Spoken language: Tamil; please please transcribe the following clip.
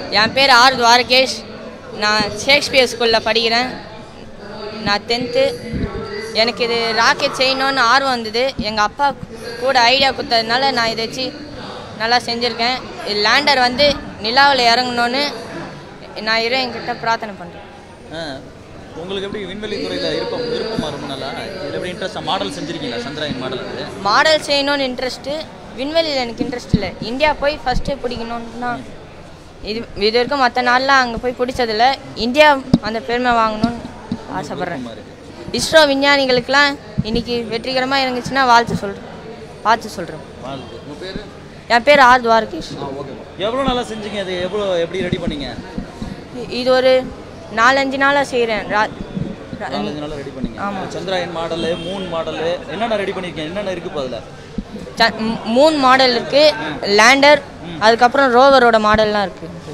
என் பேர் ஆர் துவாரகேஷ் நான் ஷேக்ஸ்பியர் ஸ்கூலில் படிக்கிறேன் நான் டென்த்து எனக்கு இது ராக்கெட் செய்யணும்னு ஆர்வம் வந்தது எங்கள் அப்பா கூட ஐடியா கொடுத்ததுனால நான் இதை வச்சு நல்லா செஞ்சுருக்கேன் லேண்டர் வந்து நிலாவில் இறங்கணும்னு நான் இறைவன்கிட்ட பிரார்த்தனை பண்ணுறேன் ஆ, உங்களுக்கு எப்படி விண்வெளி துறையில் விருப்பம் விருப்பமா ரொம்ப நல்லா இதில் எப்படி இன்ட்ரெஸ்டாக மாடல் செஞ்சுருக்கீங்களா சந்திராயன் மாடல் அது மாடல் செய்யணும்னு இன்ட்ரெஸ்ட்டு விண்வெளியில் எனக்கு இன்ட்ரெஸ்ட் இல்லை இந்தியா போய் ஃபஸ்ட்டு பிடிக்கணும்னு தான் இது இது வரைக்கும் மற்ற நாள்லாம் அங்கே போய் பிடிச்சதில்ல இந்தியா அந்த பெருமை வாங்கணும்னு ஆசைப்பட்றேன் விருப்பமா இருக்கு இஸ்ரோ விஞ்ஞானிகளுக்கெல்லாம் இன்னைக்கு வெற்றிகரமாக இறங்குச்சுன்னா வாழ்த்து சொல்கிறேன் பார்த்து சொல்கிறேன் வாழ்த்து உங்கள் பேர் என் பேர் ஆர் துவாரகேஷ் எவ்வளோ நல்லா செஞ்சீங்க அது எவ்வளோ எப்படி ரெடி பண்ணீங்க இ- இது ஒரு நாலஞ்சு நாளாக செய்கிறேன் ரா ரா- நாலஞ்சு நாள் ரெடி பண்ணீங்க ஆமா. சந்திராயன் மாடலு மூன் மாடலு என்னென்ன ரெடி பண்ணியிருக்கீங்க என்னென்ன இருக்கு இப்போ அதில் ச- மூ- மூணு மாடல் இருக்குது லேண்டர் அதுக்கப்புறம் ரோவரோட மாடல்லாம் இருக்குது